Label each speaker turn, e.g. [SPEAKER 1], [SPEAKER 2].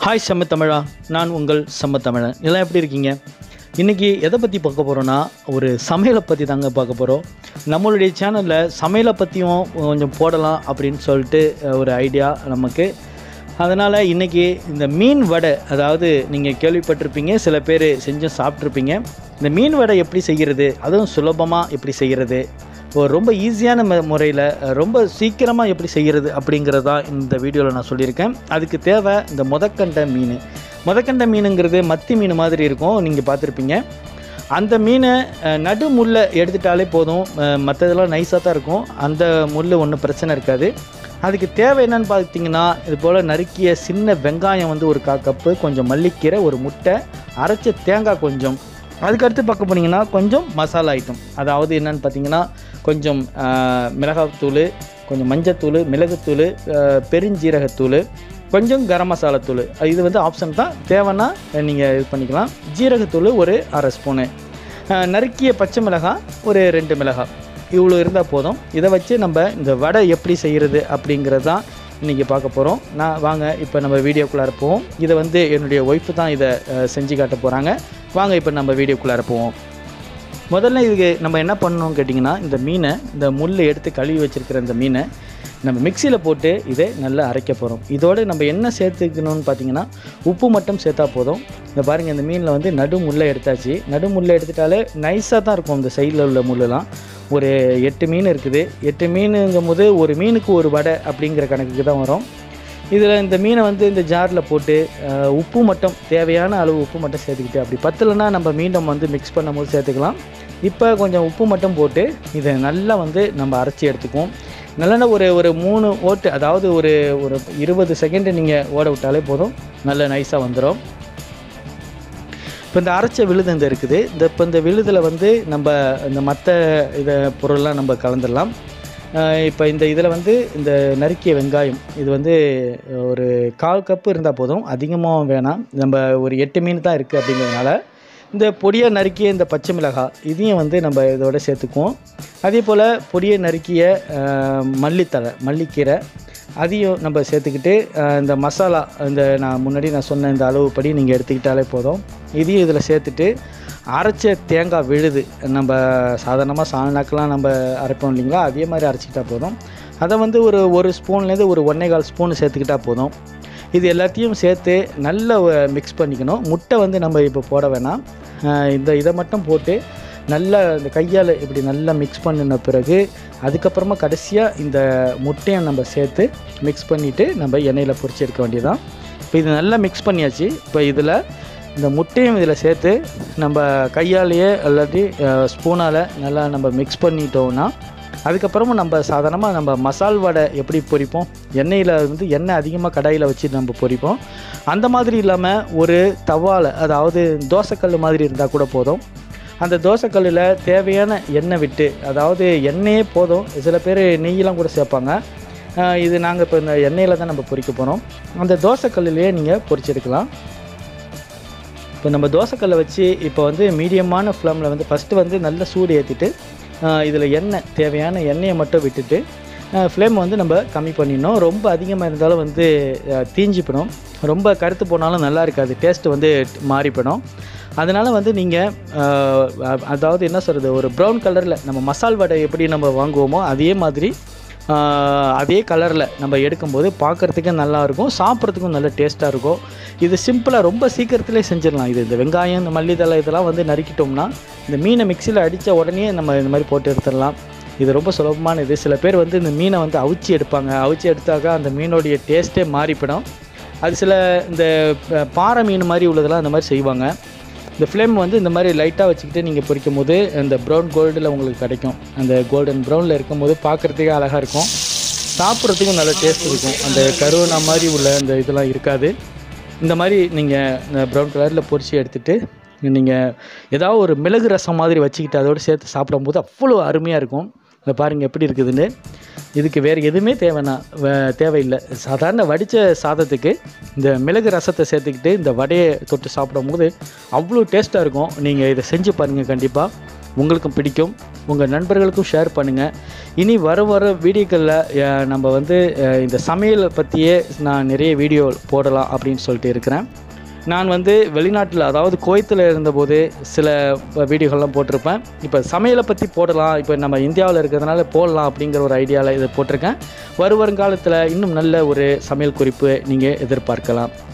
[SPEAKER 1] hi செம்ம தமிழா நான் உங்கள் செம்ம தமிழன் எல்லாம் எப்படி இருக்கீங்க இன்றைக்கி எதை பற்றி பார்க்க போகிறோன்னா ஒரு சமையலை பற்றி தாங்க பார்க்க போகிறோம் நம்மளுடைய சேனலில் சமையலை பற்றியும் கொஞ்சம் போடலாம் அப்படின்னு சொல்லிட்டு அஹ், ஒரு ஐடியா நமக்கு அதனால் இன்றைக்கி இந்த மீன் வடை அதாவது நீங்கள் கேள்விப்பட்டிருப்பீங்க சில பேர் செஞ்சு சாப்பிட்ருப்பீங்க இந்த மீன் வடை எப்படி செய்கிறது அதுவும் சுலபமாக எப்படி செய்கிறது ஒரு ரொம்ப ஈஸியான ம முறையில் ரொம்ப சீக்கிரமாக எப்படி செய்கிறது அப்படிங்கிறதா இந்த வீடியோவில் நான் சொல்லியிருக்கேன் அதுக்கு தேவை இந்த முதக்கண்ட மீன் முதக்கண்ட மீனுங்கிறது மத்தி மீன் மாதிரி இருக்கும் நீங்கள் பார்த்துருப்பீங்க அந்த மீனை அஹ், நடு முள்ளை எடுத்துட்டாலே போதும் அஹ், மற்றதெல்லாம் நைஸாக தான் இருக்கும் அந்த முள் ஒன்றும் பிரச்சனை இருக்காது அதுக்கு தேவை என்னன்னு பார்த்தீங்கன்னா இது போல் நறுக்கிய சின்ன வெங்காயம் வந்து ஒரு கா கப்பு கொஞ்சம் மல்லிக்கீரை ஒரு முட்டை அரைச்ச தேங்காய் கொஞ்சம் அதுக்கடுத்து பார்க்க போனீங்கன்னா கொஞ்சம் மசாலா ஐட்டம் அதாவது என்னன்னு பார்த்தீங்கன்னா கொஞ்சம் ஆஹ், மிளகாத்தூள் கொஞ்சம் மஞ்சத்தூள் மிளகுத்தூள் ஆஹ், பெருஞ்சீரகத்தூள் கொஞ்சம் கரம் மசாலா தூள் இது வந்து ஆப்ஷன் தான் தேவைன்னா நீங்கள் இது பண்ணிக்கலாம் ஜீரகத்தூள் ஒரு அரை ஸ்பூனு ஆஹ், நறுக்கிய பச்சை மிளகாய் ஒரு ரெண்டு மிளகாய் இவ்வளோ இருந்தால் போதும் இதை வச்சு நம்ம இந்த வடை எப்படி செய்கிறது அப்படிங்கிறது தான் இன்றைக்கி பார்க்க போகிறோம் நான் வாங்க இப்போ நம்ம வீடியோக்குள்ளார போவோம் இதை வந்து என்னுடைய ஒய்ஃபு தான் இதை அஹ், செஞ்சு காட்ட போகிறாங்க வாங்க இப்போ நம்ம வீடியோக்குள்ளார போவோம் முதல்ல இதுக்கு நம்ம என்ன பண்ணணும் கேட்டிங்கன்னா இந்த மீனை இந்த முள் எடுத்து கழுவி வச்சுருக்கிற இந்த மீனை நம்ம மிக்சியில் போட்டு இதை நல்லா அரைக்க போகிறோம் இதோடு நம்ம என்ன சேர்த்துக்கணும்னு பார்த்தீங்கன்னா உப்பு மட்டும் சேர்த்தா போதும் இந்த பாருங்கள் இந்த மீனில் வந்து நடு முள்ளை எடுத்தாச்சு நடு முள்ளை எடுத்துட்டாலே நைஸாக தான் இருக்கும் இந்த சைடில் உள்ள முள்ளெல்லாம் ஒரு எட்டு மீன் இருக்குது எட்டு மீனுங்கும் போது ஒரு மீனுக்கு ஒரு வடை அப்படிங்கிற கணக்குக்கு தான் வரும் இதில் இந்த மீனை வந்து இந்த ஜாரில் போட்டு அஹ், உப்பு மட்டும் தேவையான அளவு உப்பு மட்டும் சேர்த்துக்கிட்டு அப்படி பத்தலைன்னா நம்ம மீண்டும் வந்து மிக்ஸ் பண்ணும்போது சேர்த்துக்கலாம் இப்போ கொஞ்சம் உப்பு மட்டும் போட்டு இதை நல்லா வந்து நம்ம அரைச்சி எடுத்துக்குவோம் நல்லெண்ண ஒரு ஒரு மூணு ஓட்டு அதாவது ஒரு ஒரு இருபது செகண்டு நீங்கள் ஓட விட்டாலே போதும் நல்ல நைஸாக வந்துடும் இப்போ இந்த அரைச்ச விழுது இந்த இருக்குது இந்த இப்போ இந்த விழுதில் வந்து நம்ம இந்த மற்ற இதை பொருள்லாம் நம்ம கலந்துடலாம் இப்போ இந்த இதில் வந்து இந்த நறுக்கிய வெங்காயம் இது வந்து ஒரு கால் கப்பு இருந்தால் போதும் அதிகமாக வேணாம் நம்ம ஒரு எட்டு மீன் தான் இருக்குது அப்படிங்கிறதுனால இந்த பொடியை நறுக்கிய இந்த பச்சை மிளகாய் இதையும் வந்து நம்ம இதோட சேர்த்துக்குவோம் அதே போல் பொடியை நறுக்கிய அஹ், மல்லித்தழை மல்லிக்கீரை அதையும் நம்ம சேர்த்துக்கிட்டு அஹ், இந்த மசாலா இந்த நான் முன்னாடி நான் சொன்ன இந்த அளவுப்படி நீங்கள் எடுத்துக்கிட்டாலே போதும் இதையும் இதில் சேர்த்துட்டு அரைச்ச தேங்காய் விழுது நம்ம சாதாரணமாக சாணாக்கெலாம் நம்ம அரைப்போம் இல்லைங்களா அதே மாதிரி அரைச்சிக்கிட்டா போதும் அதை வந்து ஒரு ஒரு ஸ்பூன்லேருந்து ஒரு ஒன்றே கால் ஸ்பூன் சேர்த்துக்கிட்டா போதும் இது எல்லாத்தையும் சேர்த்து நல்லா மிக்ஸ் பண்ணிக்கணும் முட்டை வந்து நம்ம இப்போ போட வேணாம் அஹ் இந்த இதை மட்டும் போட்டு நல்லா இந்த கையால் இப்படி நல்லா மிக்ஸ் பண்ணின பிறகு அதுக்கப்புறமா கடைசியாக இந்த முட்டையை நம்ம சேர்த்து மிக்ஸ் பண்ணிவிட்டு நம்ம எண்ணெயில் பொரிச்சு எடுக்க வேண்டியதான் இப்போ இது நல்லா மிக்ஸ் பண்ணியாச்சு இப்போ இதில் இந்த முட்டையும் இதில் சேர்த்து நம்ம கையாலேயே இல்லாட்டி ஸ்பூனால் நல்லா நம்ம மிக்ஸ் பண்ணிட்டோம்னா அதுக்கப்புறமா நம்ம சாதாரணமாக நம்ம மசால் வடை எப்படி பொரிப்போம் எண்ணெயில் வந்து எண்ணெய் அதிகமாக கடாயில் வச்சு நம்ம பொரிப்போம் அந்த மாதிரி இல்லாமல் ஒரு தவாவில் அதாவது தோசைக்கல் மாதிரி இருந்தால் கூட போதும் அந்த தோசைக்கல்லில் தேவையான எண்ணெய் விட்டு அதாவது எண்ணெயே போதும் சில பேர் நெய்யெல்லாம் கூட சேர்ப்பாங்க ஆஹ் இது நாங்கள் இப்போ இந்த எண்ணெயில் தான் நம்ம பொரிக்க போகிறோம் அந்த தோசைக்கல்லிலேயே நீங்கள் பொரிச்செடுக்கலாம் இப்போ நம்ம தோசைக்கல்லை வச்சு இப்போ வந்து மீடியமான ஃப்ளேமில் வந்து ஃபஸ்ட்டு வந்து நல்ல சூடு ஏற்றிட்டு இதில் எண்ணெய் தேவையான எண்ணெயை மட்டும் விட்டுட்டு ஃப்ளேம் வந்து நம்ம கம்மி பண்ணிடணும் ரொம்ப அதிகமாக இருந்தாலும் வந்து அஹ், தீஞ்சு போயிடும் ரொம்ப கருத்து போனாலும் நல்லா இருக்காது டேஸ்ட்டு வந்து மாறி போயிடும் அதனால் வந்து நீங்கள் அதாவது என்ன சொல்கிறது ஒரு ப்ரௌன் கலரில் நம்ம மசால் வடை எப்படி நம்ம வாங்குவோமோ அதே மாதிரி ஆஹ் அதே கலரில் நம்ம எடுக்கும்போது பார்க்குறதுக்கு நல்லாயிருக்கும் சாப்பிட்றதுக்கும் நல்ல டேஸ்ட்டாக இருக்கும் இது சிம்பிளாக ரொம்ப சீக்கிரத்திலே செஞ்சிடலாம் இது இந்த வெங்காயம் இந்த மல்லித்தலை இதெல்லாம் வந்து நறுக்கிட்டோம்னா இந்த மீனை மிக்சியில் அடித்த உடனே நம்ம இந்த மாதிரி போட்டு எடுத்துடலாம் இது ரொம்ப சுலபமான இது சில பேர் வந்து இந்த மீனை வந்து அவிச்சு எடுப்பாங்க அவிச்சு எடுத்தாக்கா அந்த மீனுடைய டேஸ்ட்டே மாறிப்படும் அது சில இந்த ப- பாறை மீன் மாதிரி உள்ளதெல்லாம் அந்த மாதிரி செய்வாங்க இந்த ஃப்ளேம் வந்து இந்த மாதிரி லைட்டாக வச்சுக்கிட்டு நீங்கள் பொரிக்கும் போது அந்த ப்ரௌன் கோல்டில் உங்களுக்கு கிடைக்கும் அந்த கோல்டன் ப்ரௌனில் இருக்கும்போது பார்க்குறதுக்கே அழகாக இருக்கும் சாப்பிட்றதுக்கும் நல்ல டேஸ்ட் இருக்கும் அந்த கருவனா மாதிரி உள்ள அந்த இதெல்லாம் இருக்காது இந்த மாதிரி நீங்கள் இந்த ப்ரௌன் கலரில் பொரிச்சு எடுத்துகிட்டு நீங்கள் ஏதாவது ஒரு மிளகு ரசம் மாதிரி வச்சுக்கிட்டு அதோடு சேர்த்து சாப்பிடும்போது அவ்வளோ அருமையாக இருக்கும் இதை பாருங்கள் எப்படி இருக்குதுன்னு இதுக்கு வேறு எதுவுமே தேவைன்னா வே- தேவையில்லை சாதாரண வடித்த சாதத்துக்கு இந்த மிளகு ரசத்தை சேர்த்துக்கிட்டு இந்த வடையை தொட்டு சாப்பிடும்போது அவ்வளோ டேஸ்ட்டாக இருக்கும் நீங்கள் இதை செஞ்சு பாருங்கள் கண்டிப்பாக உங்களுக்கும் பிடிக்கும் உங்கள் நண்பர்களுக்கும் ஷேர் பண்ணுங்கள் இனி வர வர வீடியோக்களில் நம்ம வந்து அஹ், இந்த சமையலை பற்றியே நான் நிறைய வீடியோ போடலாம் அப்படின்னு சொல்லிட்டு இருக்கிறேன் நான் வந்து வெளிநாட்டில் அதாவது குவைத்தில் இருந்தபோது சில வீடியோகள்லாம் போட்டிருப்பேன் இப்போ சமையலை பற்றி போடலாம் இப்போ நம்ம இந்தியாவில் இருக்கிறதுனால போடலாம் அப்படிங்கிற ஒரு ஐடியாவில் இதை போட்டிருக்கேன் வரும் வருங்காலத்தில் இன்னும் நல்ல ஒரு சமையல் குறிப்பு நீங்கள் எதிர்பார்க்கலாம்